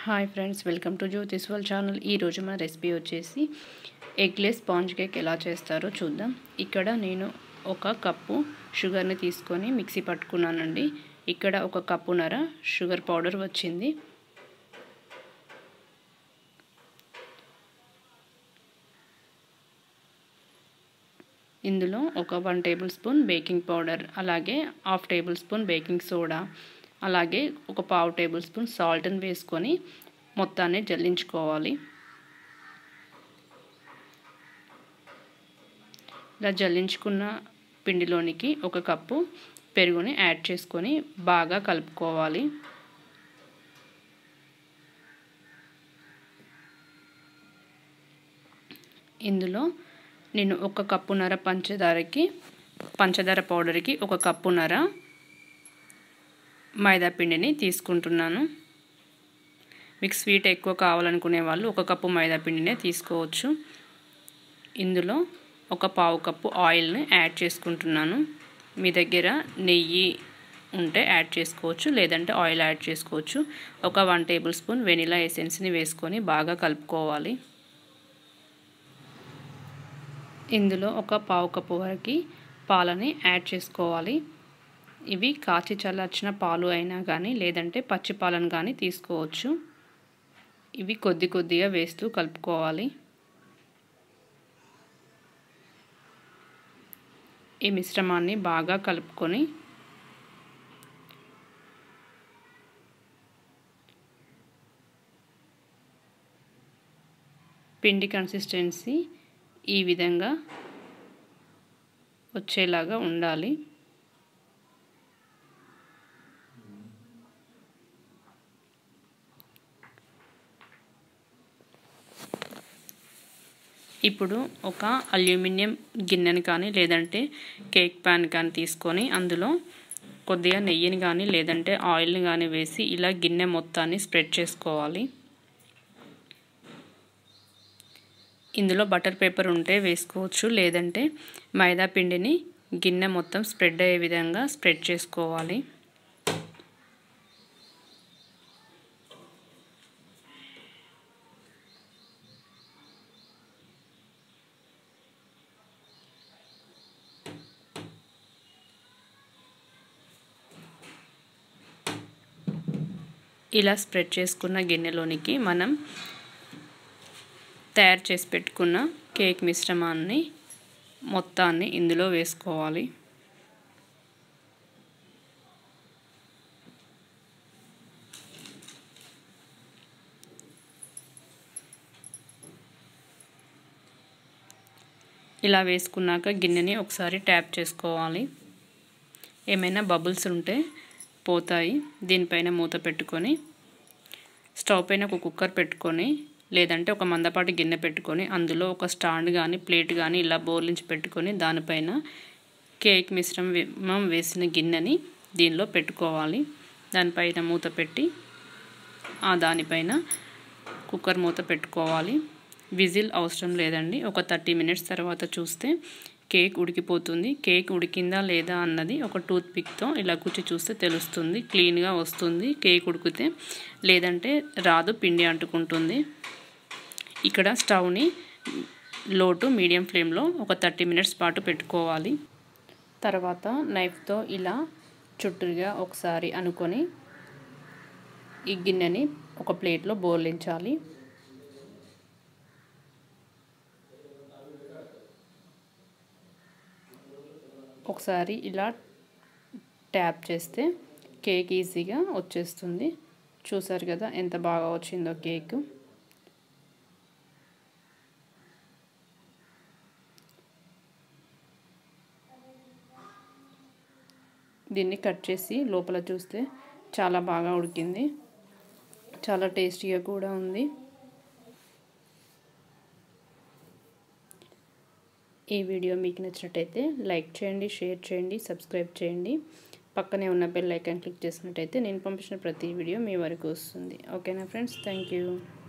hi friends welcome to Jyothi's world channel ఈరోజు మన recipe వచ్చేసి ఎగ్లెస్ స్పాంజ్ కేక్ ఎలా చేస్తారో చూద్దాం ఇక్కడ నేను ఒక కప్పు షుగర్ని తీసుకొని మిక్సీ పట్టుకున్నానండి ఇక్కడ ఒక కప్పున్నర షుగర్ పౌడర్ వచ్చింది ఇందులో ఒక one tablespoon baking powder అలాగే half tablespoon baking soda అలాగే ఒక పావు టేబుల్ స్పూన్ సాల్ట్ని వేసుకొని మొత్తాన్ని జల్లించుకోవాలి ఇలా జల్లించుకున్న పిండిలోనికి ఒక కప్పు పెరుగుని యాడ్ చేసుకొని బాగా కలుపుకోవాలి ఇందులో నేను ఒక కప్పున్నర పంచదారకి పంచదార పౌడర్కి ఒక కప్పున్నర మైదా పిండిని తీసుకుంటున్నాను మీకు స్వీట్ ఎక్కువ కావాలనుకునే వాళ్ళు ఒక కప్పు మైదా పిండినే తీసుకోవచ్చు ఇందులో ఒక పావు కప్పు ఆయిల్ని యాడ్ చేసుకుంటున్నాను మీ దగ్గర నెయ్యి ఉంటే యాడ్ చేసుకోవచ్చు లేదంటే ఆయిల్ యాడ్ చేసుకోవచ్చు ఒక వన్ టేబుల్ స్పూన్ వెనిలా ఎసెన్స్ని వేసుకొని బాగా కలుపుకోవాలి ఇందులో ఒక పావు కప్పు వరకు పాలని యాడ్ చేసుకోవాలి ఇవి కాచి చల్లార్చిన పాలు అయినా కానీ లేదంటే పచ్చి పాలను కానీ తీసుకోవచ్చు ఇవి కొద్ది కొద్దిగా వేస్తూ కలుపుకోవాలి ఈ మిశ్రమాన్ని బాగా కలుపుకొని పిండి కన్సిస్టెన్సీ ఈ విధంగా వచ్చేలాగా ఉండాలి ఇప్పుడు ఒక అల్యూమినియం గిన్నెని కానీ లేదంటే కేక్ ప్యాన్ కానీ తీసుకొని అందులో కొద్దిగా నెయ్యిని కానీ లేదంటే ఆయిల్ని కానీ వేసి ఇలా గిన్నె మొత్తాన్ని స్ప్రెడ్ చేసుకోవాలి ఇందులో బటర్ పేపర్ ఉంటే వేసుకోవచ్చు లేదంటే మైదా పిండిని గిన్నె మొత్తం స్ప్రెడ్ అయ్యే విధంగా స్ప్రెడ్ చేసుకోవాలి ఇలా స్ప్రెడ్ చేసుకున్న గిన్నెలోనికి మనం తయారు చేసి పెట్టుకున్న కేక్ మిశ్రమాన్ని మొత్తాన్ని ఇందులో వేసుకోవాలి ఇలా వేసుకున్నాక గిన్నెని ఒకసారి ట్యాప్ చేసుకోవాలి ఏమైనా బబుల్స్ ఉంటే పోతాయి దీనిపైన మూత పెట్టుకొని స్టవ్ పైన ఒక కుక్కర్ పెట్టుకొని లేదంటే ఒక మందపాటి గిన్నె పెట్టుకొని అందులో ఒక స్టాండ్ కానీ ప్లేట్ కానీ ఇలా బోర్లించి పెట్టుకొని దానిపైన కేక్ మిశ్రమం వేసిన గిన్నెని దీనిలో పెట్టుకోవాలి దానిపైన మూత పెట్టి ఆ దానిపైన కుక్కర్ మూత పెట్టుకోవాలి విజిల్ అవసరం లేదండి ఒక థర్టీ మినిట్స్ తర్వాత చూస్తే కేక్ ఉడికిపోతుంది కేక్ ఉడికిందా లేదా అన్నది ఒక టూత్ పిక్తో ఇలా కూర్చి చూస్తే తెలుస్తుంది క్లీన్గా వస్తుంది కేక్ ఉడికితే లేదంటే రాదు పిండి అంటుకుంటుంది ఇక్కడ స్టవ్ని లో టు మీడియం ఫ్లేమ్లో ఒక థర్టీ మినిట్స్ పాటు పెట్టుకోవాలి తర్వాత నైఫ్తో ఇలా చుట్టూగా ఒకసారి అనుకొని ఈ గిన్నెని ఒక ప్లేట్లో బోర్లించాలి ఒకసారి ఇలా ట్యాప్ చేస్తే కేక్ ఈజీగా వచ్చేస్తుంది చూసారు కదా ఎంత బాగా వచ్చిందో కేక్ దీన్ని కట్ చేసి లోపల చూస్తే చాలా బాగా ఉడికింది చాలా టేస్టీగా కూడా ఉంది ఈ వీడియో మీకు నచ్చినట్టయితే లైక్ చేయండి షేర్ చేయండి సబ్స్క్రైబ్ చేయండి పక్కనే ఉన్న బెల్ ఐకాన్ క్లిక్ చేసినట్టయితే నేను పంపించిన ప్రతి వీడియో మీ వరకు వస్తుంది ఓకేనా ఫ్రెండ్స్ థ్యాంక్ యూ